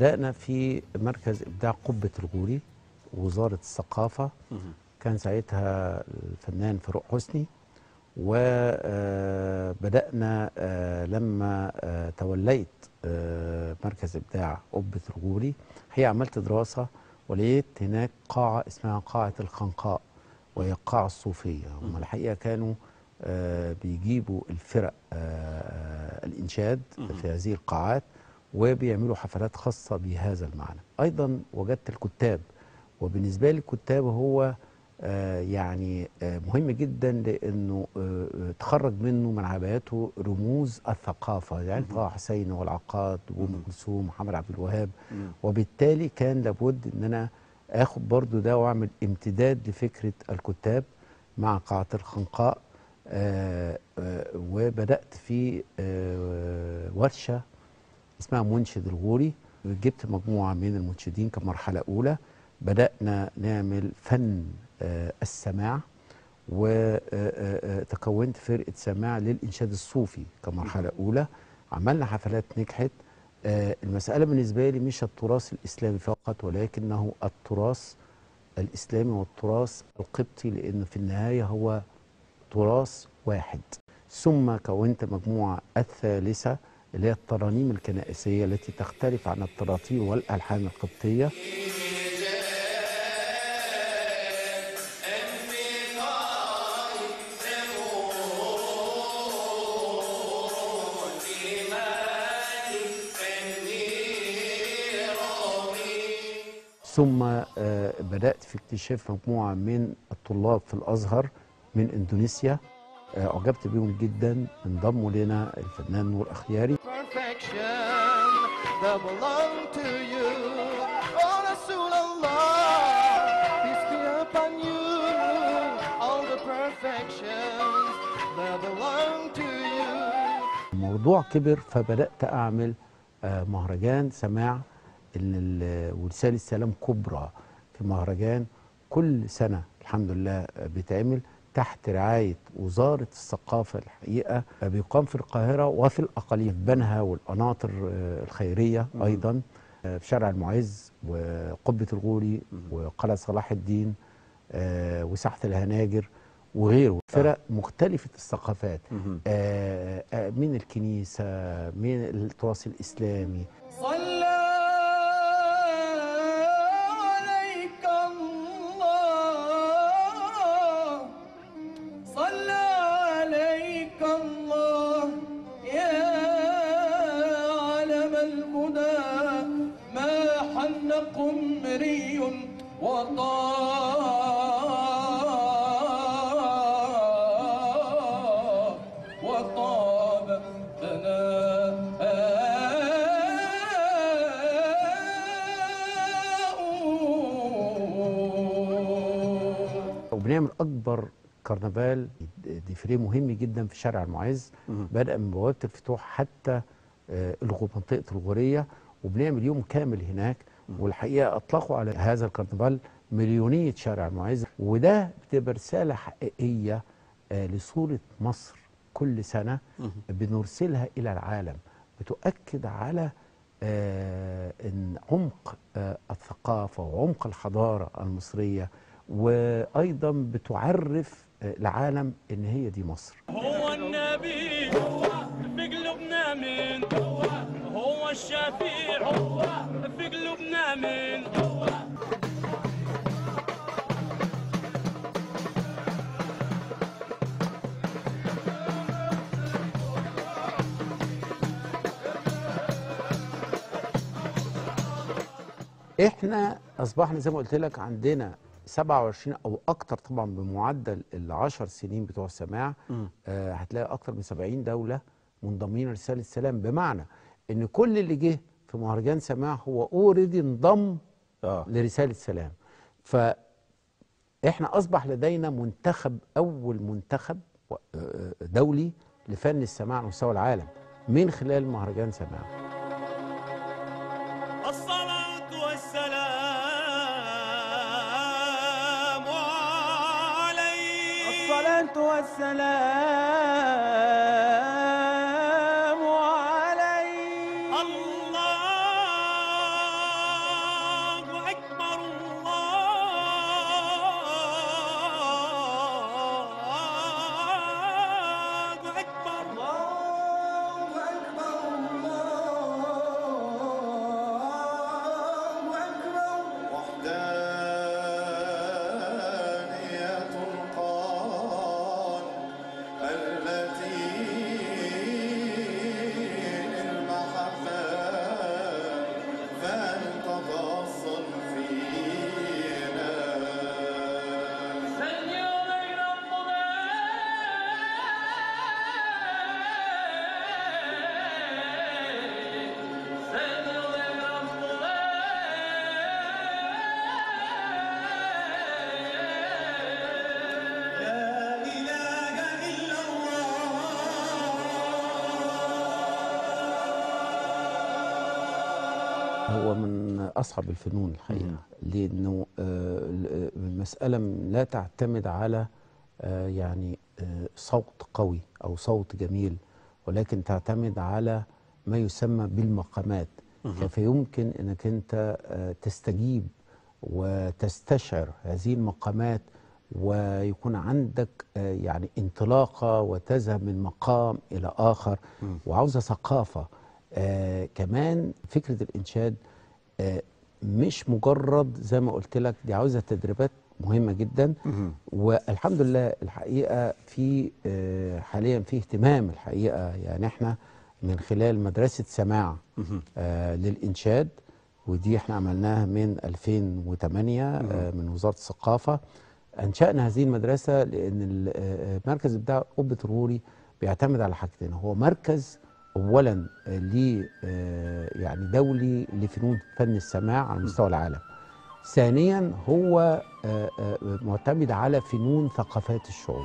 بدأنا في مركز إبداع قبة الغوري وزارة الثقافة كان ساعتها الفنان فاروق حسني وبدأنا لما آه، توليت آه، مركز إبداع قبة الغوري هي عملت دراسة ولقيت هناك قاعة اسمها قاعة الخنقاء وهي القاعة الصوفية هم الحقيقة كانوا آه، بيجيبوا الفرق آه، الإنشاد في هذه القاعات وبيعملوا حفلات خاصة بهذا المعنى أيضا وجدت الكتاب وبالنسبة لي الكتاب هو آه، يعني آه، مهم جدا لأنه آه، آه، تخرج منه من عبايته رموز الثقافة يعني طه حسين والعقاد وأم كلثوم ومحمد عبد الوهاب وبالتالي كان لابد ان انا اخد برضو ده واعمل امتداد لفكره الكتاب مع قاعه الخنقاء آه آه وبدات في آه ورشه اسمها منشد الغوري جبت مجموعه من المنشدين كمرحله اولى بدانا نعمل فن آه السماع وتكونت فرقه سماع للانشاد الصوفي كمرحله اولى عملنا حفلات نجحت آه، المسألة بالنسبة لي مش التراث الإسلامي فقط ولكنه التراث الإسلامي والتراث القبطي لأنه في النهاية هو تراث واحد ثم كونت مجموعة الثالثة اللي هي الترانيم الكنائسية التي تختلف عن التراثيم والألحان القبطية ثم آه، بدأت في اكتشاف مجموعة من الطلاب في الأزهر من إندونيسيا آه، أعجبت بيهم جدا انضموا لنا الفنان نور أخياري perfection that belong to you. Oh, Rasulullah, peace be upon you. All the perfections that belong to you. الموضوع كبر فبدأت أعمل آه، مهرجان سماع ال- ال- ورسالة سلام كبرى في مهرجان كل سنة الحمد لله آه، بيتعمل تحت رعاية وزارة الثقافة الحقيقة آه، بيقام في القاهرة وفي الأقاليم في بنها والقناطر آه، الخيرية أيضا آه، في شارع المعز وقبة الغوري وقلعة صلاح الدين آه، وساحة الهناجر وغيره فرق مختلفة الثقافات آه، آه، من الكنيسة من التراث الإسلامي صلى عليك الله صلى عليك الله يا علم الهدى ما حن قمري وطاب وطاب ثناء وبنعمل أكبر كرنفال ديفريه مهم جدا في شارع المعز بدأ من بوابة الفتوح حتى آه، الغو منطقة الغورية وبنعمل يوم كامل هناك والحقيقة أطلقوا على هذا الكرنفال مليونية شارع المعز وده بتبقى رسالة حقيقية آه، لصورة مصر كل سنة بنرسلها إلى العالم بتؤكد على آه، إن عمق آه، الثقافة وعمق الحضارة المصرية وأيضا بتعرف آه، العالم إن هي دي مصر هو النبي في قلوبنا من هو الشفيع في قلوبنا من احنا اصبحنا زي ما قلت لك عندنا 27 او اكتر طبعا بمعدل العشر سنين بتوع السماع آه هتلاقي اكتر من 70 دوله منضمين لرساله السلام بمعنى ان كل اللي جه في مهرجان سماع هو اوريدي انضم آه. لرساله سلام فاحنا اصبح لدينا منتخب اول منتخب و- آه، دولي لفن السماع على مستوى العالم من خلال مهرجان سماع الصلاة والسلام عليك الصلاة والسلام عليك الله هو من اصعب الفنون الحقيقه لانه آه، ال- المساله لا تعتمد على آه، يعني آه، صوت قوي او صوت جميل ولكن تعتمد على ما يسمى بالمقامات كيف يمكن انك انت آه، تستجيب وتستشعر هذه المقامات ويكون عندك آه، يعني انطلاقه وتذهب من مقام الى اخر وعاوزه ثقافه آه كمان فكره الانشاد آه مش مجرد زي ما قلت لك دي عاوزه تدريبات مهمه جدا والحمد لله الحقيقه في آه حاليا في اهتمام الحقيقه يعني احنا من خلال مدرسه سماع آه للانشاد ودي احنا عملناها من 2008 آه من وزاره الثقافه انشانا هذه المدرسه لان ال- آه، مركز ابداع قبه الغوري بيعتمد على حاجتين هو مركز اولا آه، ليه آه، يعني دولي لفنون فن السماع على مستوى العالم ثانيا هو آه، آه، معتمد على فنون ثقافات الشعوب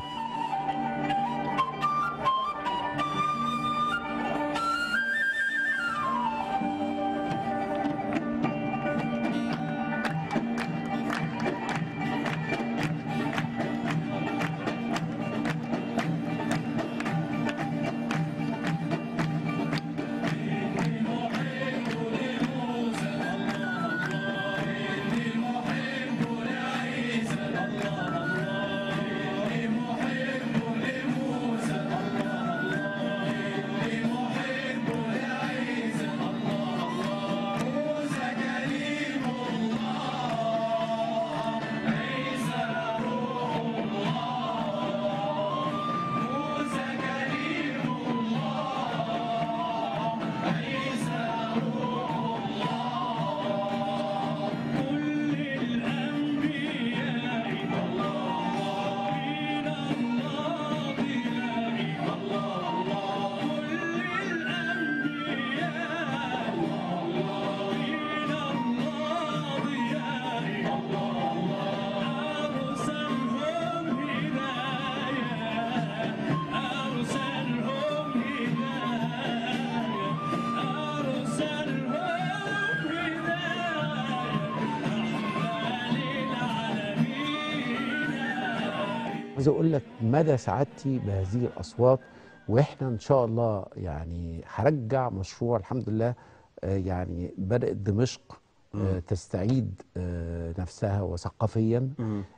عايز اقول لك مدى سعادتي بهذه الاصوات واحنا ان شاء الله يعني هرجع مشروع الحمد لله آه، يعني بدات دمشق آه، تستعيد آه، نفسها وثقافيا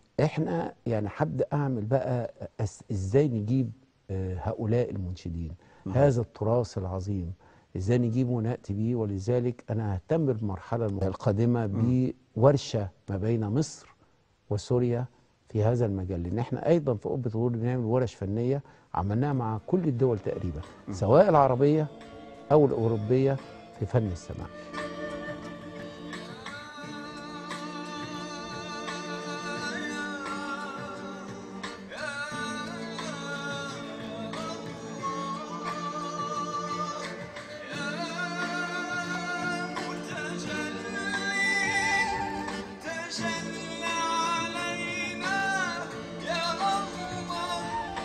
احنا يعني هبدا اعمل بقى أس- ازاي نجيب آه، هؤلاء المنشدين هذا التراث العظيم ازاي نجيبه وناتي بيه ولذلك انا ههتم بالمرحله القادمه بورشه ما بين مصر وسوريا في هذا المجال لان احنا ايضا في قبه الغور بنعمل ورش فنيه عملناها مع كل الدول تقريبا سواء العربيه او الاوروبيه في فن السماع تجلى علينا يا الله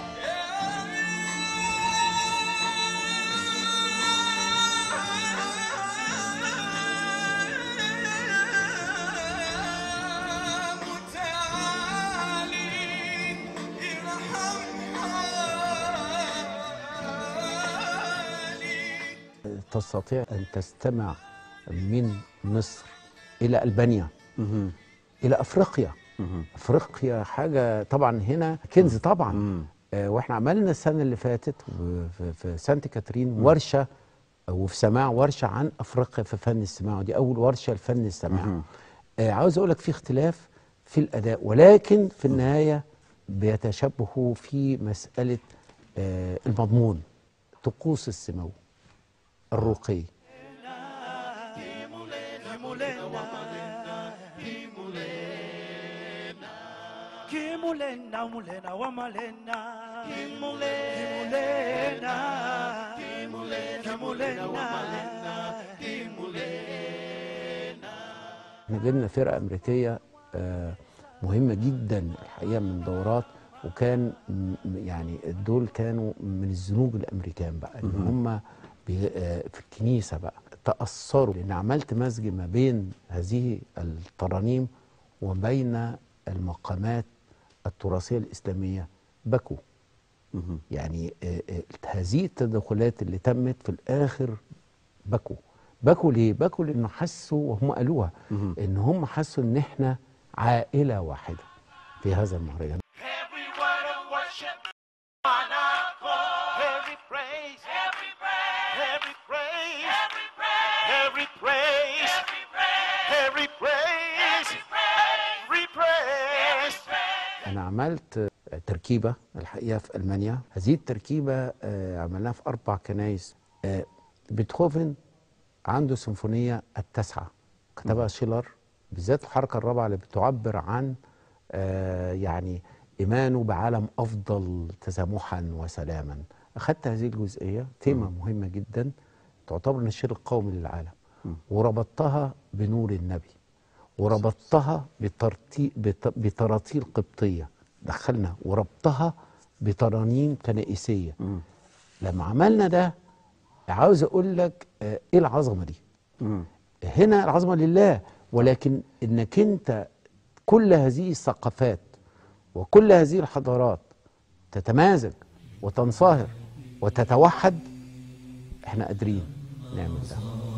يا متعالي ارحم حالي تستطيع ان تستمع من مصر الى البانيا الى افريقيا افريقيا حاجه طبعا هنا كنز طبعا آه واحنا عملنا السنه اللي فاتت و- في- في سانت كاترين ورشه وفي سماع ورشه عن افريقيا في فن السماع ودي اول ورشه لفن السماع آه عاوز اقول لك في اختلاف في الاداء ولكن في النهايه بيتشابهوا في مساله آه المضمون طقوس السمو الرقي Kimulena, mulena, wamalena. Kimulena, kimulena, wamalena. احنا جبنا فرقه امريكيه آه، مهمه جدا الحقيقه من دورات وكان م- يعني دول كانوا من الزنوج الامريكان بقى ان هم ب- آه، في الكنيسة بقى تأثروا لأن عملت مزج ما بين هذه الترانيم وبين المقامات التراثية الإسلامية بكوا مهم. يعني آه، آه، هذه التدخلات اللي تمت في الآخر بكوا بكوا ليه؟ بكوا لأنه حسوا وهم قالوها مهم. إن هم حسوا إن إحنا عائلة واحدة في هذا المهرجان Every word of worship, honor, every praise, every praise, every praise, every praise, every praise, every praise. أنا عملت آه، تركيبة الحقيقة في ألمانيا هذه التركيبة آه، عملناها في أربع كنايس آه، بيتهوفن عنده سيمفونية التاسعة كتبها شيلر بالذات الحركة الرابعة اللي بتعبر عن آه، يعني إيمانه بعالم أفضل تسامحا وسلاما أخذت هذه الجزئية تيمة مهمة جدا تعتبر النشيد القومي للعالم وربطتها بنور النبي وربطتها بترتي... بت... بتراتيل قبطية دخلنا وربطها بترانيم كنائسية لما عملنا ده عاوز اقول لك آه، ايه العظمه دي مم. هنا العظمه لله ولكن انك انت كل هذه الثقافات وكل هذه الحضارات تتمازج وتنصهر وتتوحد احنا قادرين نعمل ده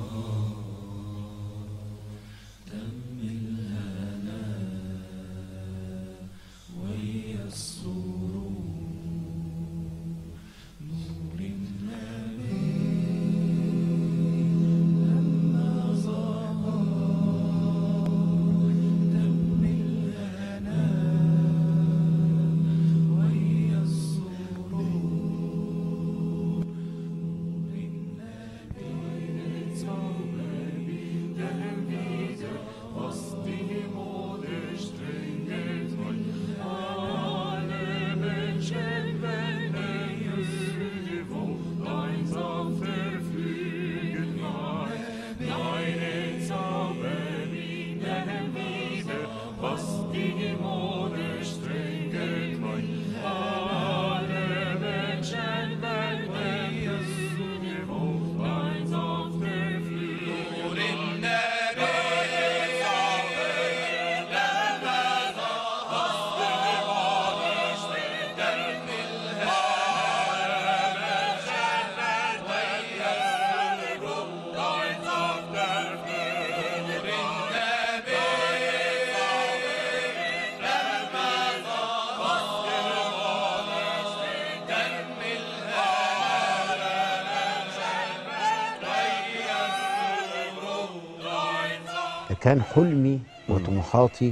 كان حلمي وطموحاتي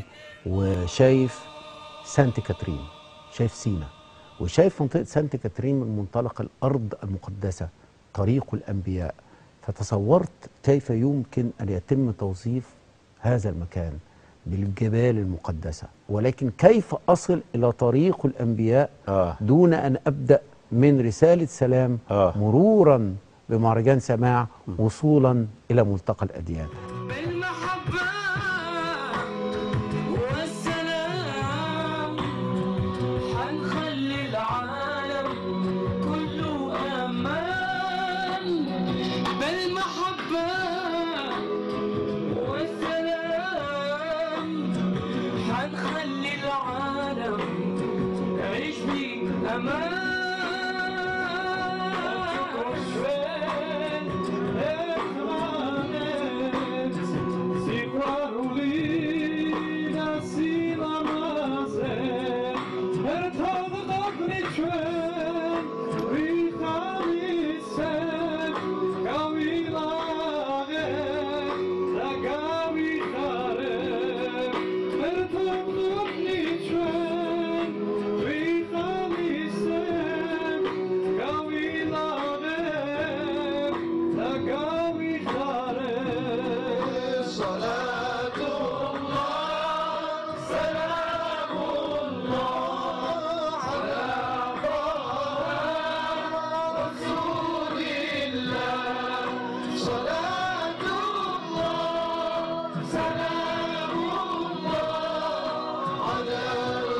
وشايف سانت كاترين شايف سينا وشايف منطقة سانت كاترين من منطلق الأرض المقدسة طريق الأنبياء فتصورت كيف يمكن أن يتم توظيف هذا المكان بالجبال المقدسة ولكن كيف أصل إلى طريق الأنبياء آه. دون أن أبدأ من رسالة سلام آه. مرورا بمهرجان سماع وصولا إلى ملتقى الأديان بالمحبة والسلام حنخلي العالم كله أمان بالمحبة والسلام حنخلي العالم يعيش في أمان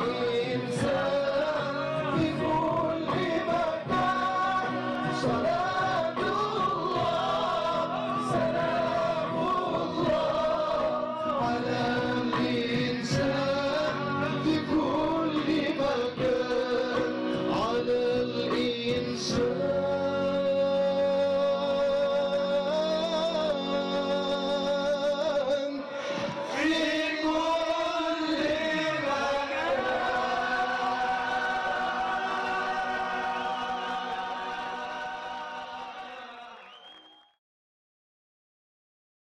صلاة